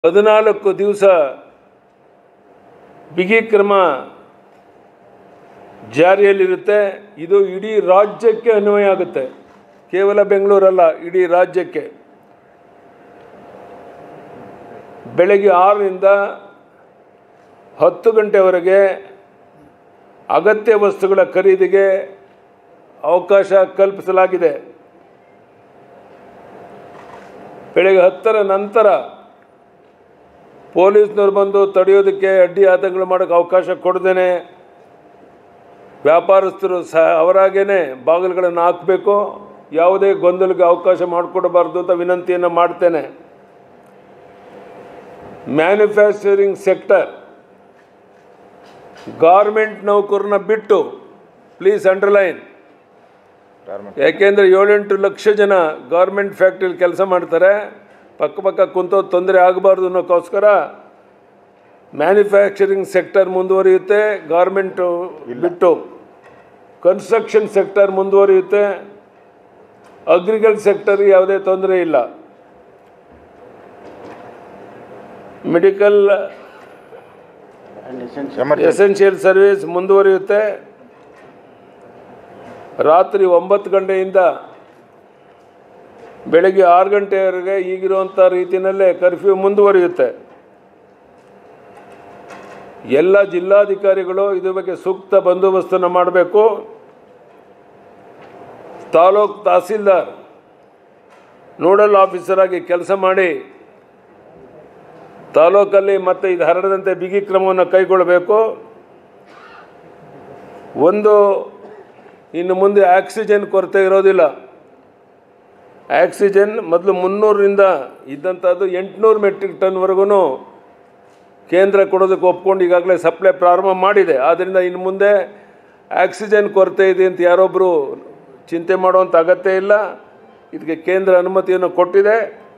ಹದಿನಾಲ್ಕು ದಿವಸ ಬಿಗಿ ಕ್ರಮ ಜಾರಿಯಲ್ಲಿರುತ್ತೆ ಇದು ಇಡೀ ರಾಜ್ಯಕ್ಕೆ ಅನ್ವಯ ಆಗುತ್ತೆ ಕೇವಲ ಬೆಂಗಳೂರಲ್ಲ ಇಡೀ ರಾಜ್ಯಕ್ಕೆ ಬೆಳಗ್ಗೆ ಆರರಿಂದ ಹತ್ತು ಗಂಟೆವರೆಗೆ ಅಗತ್ಯ ವಸ್ತುಗಳ ಖರೀದಿಗೆ ಅವಕಾಶ ಕಲ್ಪಿಸಲಾಗಿದೆ ಬೆಳಗ್ಗೆ ಹತ್ತರ ನಂತರ ಪೊಲೀಸ್ನವ್ರು ಬಂದು ತಡೆಯೋದಕ್ಕೆ ಅಡ್ಡಿ ಆತಂಕಗಳು ಮಾಡೋಕ್ಕೆ ಅವಕಾಶ ಕೊಡ್ದೇನೆ ವ್ಯಾಪಾರಸ್ಥರು ಸಹ ಅವರಾಗೇನೆ ಬಾಗಿಲುಗಳನ್ನು ಹಾಕಬೇಕು ಯಾವುದೇ ಗೊಂದಲಕ್ಕೆ ಅವಕಾಶ ಮಾಡಿಕೊಡಬಾರ್ದು ಅಂತ ವಿನಂತಿಯನ್ನು ಮಾಡ್ತೇನೆ ಮ್ಯಾನುಫ್ಯಾಕ್ಚರಿಂಗ್ ಸೆಕ್ಟರ್ ಗಾರ್ಮೆಂಟ್ ನೌಕರನ್ನ ಬಿಟ್ಟು ಪ್ಲೀಸ್ ಅಂಡರ್ಲೈನ್ ಯಾಕೆಂದರೆ ಏಳೆಂಟು ಲಕ್ಷ ಜನ ಗಾರ್ಮೆಂಟ್ ಫ್ಯಾಕ್ಟ್ರಿಲಿ ಕೆಲಸ ಮಾಡ್ತಾರೆ ಪಕ್ಕ ಪಕ್ಕ ಕುಂತೋ ತೊಂದರೆ ಆಗಬಾರ್ದು ಅನ್ನೋಕ್ಕೋಸ್ಕರ ಮ್ಯಾನುಫ್ಯಾಕ್ಚರಿಂಗ್ ಸೆಕ್ಟರ್ ಮುಂದುವರಿಯುತ್ತೆ ಗಾರ್ಮೆಂಟು ಬಿಟ್ಟು ಕನ್ಸ್ಟ್ರಕ್ಷನ್ ಸೆಕ್ಟರ್ ಮುಂದುವರಿಯುತ್ತೆ ಅಗ್ರಿಕಲ್ ಸೆಕ್ಟರ್ಗೆ ಯಾವುದೇ ತೊಂದರೆ ಇಲ್ಲ ಮೆಡಿಕಲ್ ಎಸೆನ್ಷಿಯಲ್ ಸರ್ವಿಸ್ ಮುಂದುವರಿಯುತ್ತೆ ರಾತ್ರಿ ಒಂಬತ್ತು ಗಂಟೆಯಿಂದ ಬೆಳಗ್ಗೆ ಆರು ಗಂಟೆವರೆಗೆ ಈಗಿರುವಂಥ ರೀತಿಯಲ್ಲೇ ಕರ್ಫ್ಯೂ ಮುಂದುವರಿಯುತ್ತೆ ಎಲ್ಲ ಜಿಲ್ಲಾಧಿಕಾರಿಗಳು ಇದ್ರ ಬಗ್ಗೆ ಸೂಕ್ತ ಬಂದೋಬಸ್ತನ್ನು ಮಾಡಬೇಕು ತಾಲೂಕ್ ತಹಸೀಲ್ದಾರ್ ನೋಡಲ್ ಆಫೀಸರ್ ಆಗಿ ಕೆಲಸ ಮಾಡಿ ತಾಲೂಕಲ್ಲಿ ಮತ್ತೆ ಇದು ಹರಡದಂತೆ ಬಿಗಿ ಕ್ರಮವನ್ನು ಕೈಗೊಳ್ಳಬೇಕು ಒಂದು ಇನ್ನು ಮುಂದೆ ಆಕ್ಸಿಜನ್ ಕೊರತೆ ಇರೋದಿಲ್ಲ ಆಕ್ಸಿಜನ್ ಮೊದಲು ಮುನ್ನೂರರಿಂದ ಇದ್ದಂಥದ್ದು ಎಂಟುನೂರು ಮೆಟ್ರಿಕ್ ಟನ್ವರೆಗೂ ಕೇಂದ್ರ ಕೊಡೋದಕ್ಕೆ ಒಪ್ಕೊಂಡು ಈಗಾಗಲೇ ಸಪ್ಲೈ ಪ್ರಾರಂಭ ಮಾಡಿದೆ ಆದ್ದರಿಂದ ಇನ್ನು ಮುಂದೆ ಆಕ್ಸಿಜನ್ ಕೊರತೆ ಇದೆ ಅಂತ ಯಾರೊಬ್ಬರು ಚಿಂತೆ ಮಾಡುವಂಥ ಅಗತ್ಯ ಇಲ್ಲ ಇದಕ್ಕೆ ಕೇಂದ್ರ ಅನುಮತಿಯನ್ನು ಕೊಟ್ಟಿದೆ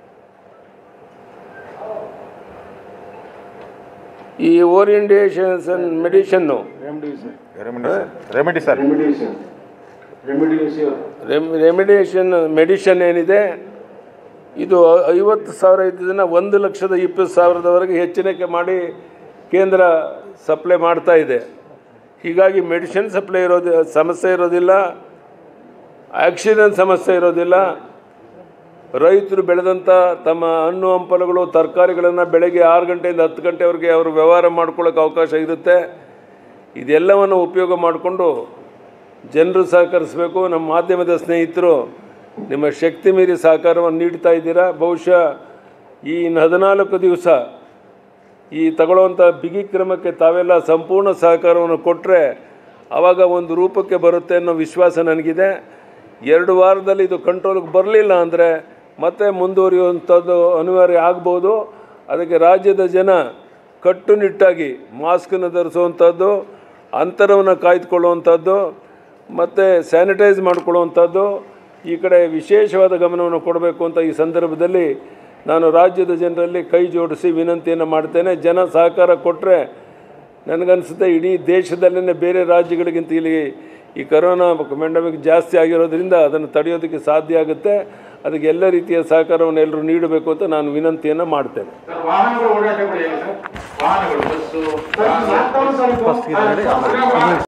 ಈ ಓರಿಯಂಟೇಷನ್ ಮೆಡಿಷನ್ನು remedy sir remediation remediation rem remediation medicine ಏನಿದೆ ಇದು ಐವತ್ತು ಸಾವಿರ ಇದ್ದದನ್ನು ಒಂದು ಲಕ್ಷದ ಇಪ್ಪತ್ತು ಸಾವಿರದವರೆಗೆ ಹೆಚ್ಚಿನಕ್ಕೆ ಮಾಡಿ ಕೇಂದ್ರ ಸಪ್ಲೈ ಮಾಡ್ತಾ ಇದೆ ಹೀಗಾಗಿ ಮೆಡಿಸಿನ್ ಸಪ್ಲೈ ಇರೋದು ಸಮಸ್ಯೆ ಇರೋದಿಲ್ಲ ಆಕ್ಸಿಜನ್ ಸಮಸ್ಯೆ ಇರೋದಿಲ್ಲ ರೈತರು ಬೆಳೆದಂಥ ತಮ್ಮ ಹಣ್ಣು ಹಂಪಲುಗಳು ತರಕಾರಿಗಳನ್ನು ಬೆಳಗ್ಗೆ ಆರು ಗಂಟೆಯಿಂದ ಹತ್ತು ಗಂಟೆವರೆಗೆ ಅವರು ವ್ಯವಹಾರ ಮಾಡ್ಕೊಳ್ಳೋಕೆ ಅವಕಾಶ ಇರುತ್ತೆ ಇದೆಲ್ಲವನ್ನು ಉಪಯೋಗ ಮಾಡಿಕೊಂಡು ಜನರು ಸಹಕರಿಸಬೇಕು ನಮ್ಮ ಮಾಧ್ಯಮದ ಸ್ನೇಹಿತರು ನಿಮ್ಮ ಶಕ್ತಿ ಮೀರಿ ಸಹಕಾರವನ್ನು ನೀಡ್ತಾ ಇದ್ದೀರಾ ಬಹುಶಃ ಈ ಇನ್ನು ಹದಿನಾಲ್ಕು ದಿವಸ ಈ ತಗೊಳ್ಳುವಂಥ ಬಿಗಿ ಕ್ರಮಕ್ಕೆ ತಾವೆಲ್ಲ ಸಂಪೂರ್ಣ ಸಹಕಾರವನ್ನು ಕೊಟ್ಟರೆ ಆವಾಗ ಒಂದು ರೂಪಕ್ಕೆ ಬರುತ್ತೆ ಅನ್ನೋ ವಿಶ್ವಾಸ ನನಗಿದೆ ಎರಡು ವಾರದಲ್ಲಿ ಇದು ಕಂಟ್ರೋಲ್ಗೆ ಬರಲಿಲ್ಲ ಅಂದರೆ ಮತ್ತೆ ಮುಂದುವರಿಯುವಂಥದ್ದು ಅನಿವಾರ್ಯ ಆಗ್ಬೋದು ಅದಕ್ಕೆ ರಾಜ್ಯದ ಜನ ಕಟ್ಟುನಿಟ್ಟಾಗಿ ಮಾಸ್ಕನ್ನು ಧರಿಸುವಂಥದ್ದು ಅಂತರವನ್ನು ಕಾಯ್ದುಕೊಳ್ಳುವಂಥದ್ದು ಮತ್ತು ಸ್ಯಾನಿಟೈಸ್ ಮಾಡಿಕೊಳ್ಳುವಂಥದ್ದು ಈ ಕಡೆ ವಿಶೇಷವಾದ ಗಮನವನ್ನು ಕೊಡಬೇಕು ಅಂತ ಈ ಸಂದರ್ಭದಲ್ಲಿ ನಾನು ರಾಜ್ಯದ ಜನರಲ್ಲಿ ಕೈ ಜೋಡಿಸಿ ವಿನಂತಿಯನ್ನು ಮಾಡ್ತೇನೆ ಜನ ಸಹಕಾರ ಕೊಟ್ಟರೆ ನನಗನ್ಸುತ್ತೆ ಇಡೀ ದೇಶದಲ್ಲೇ ಬೇರೆ ರಾಜ್ಯಗಳಿಗಿಂತ ಇಲ್ಲಿ ಈ ಕರೋನಾ ಮೆಂಡಮಿಕ್ ಜಾಸ್ತಿ ಆಗಿರೋದ್ರಿಂದ ಅದನ್ನು ತಡೆಯೋದಕ್ಕೆ ಸಾಧ್ಯ ಆಗುತ್ತೆ ಅದಕ್ಕೆ ಎಲ್ಲ ರೀತಿಯ ಸಹಕಾರವನ್ನು ಎಲ್ಲರೂ ನೀಡಬೇಕು ಅಂತ ನಾನು ವಿನಂತಿಯನ್ನು ಮಾಡ್ತೇನೆ ಸರ್ ವಾಹನಗಳ ಓಡಾಟಗಳು ಹೇಗೆ ಸರ್ ವಾಹನಗಳು ಬಸ್ಸು ಫಸ್ಟ್ ಇದು ಹೇಳಿ, ಆಮೇಲೆ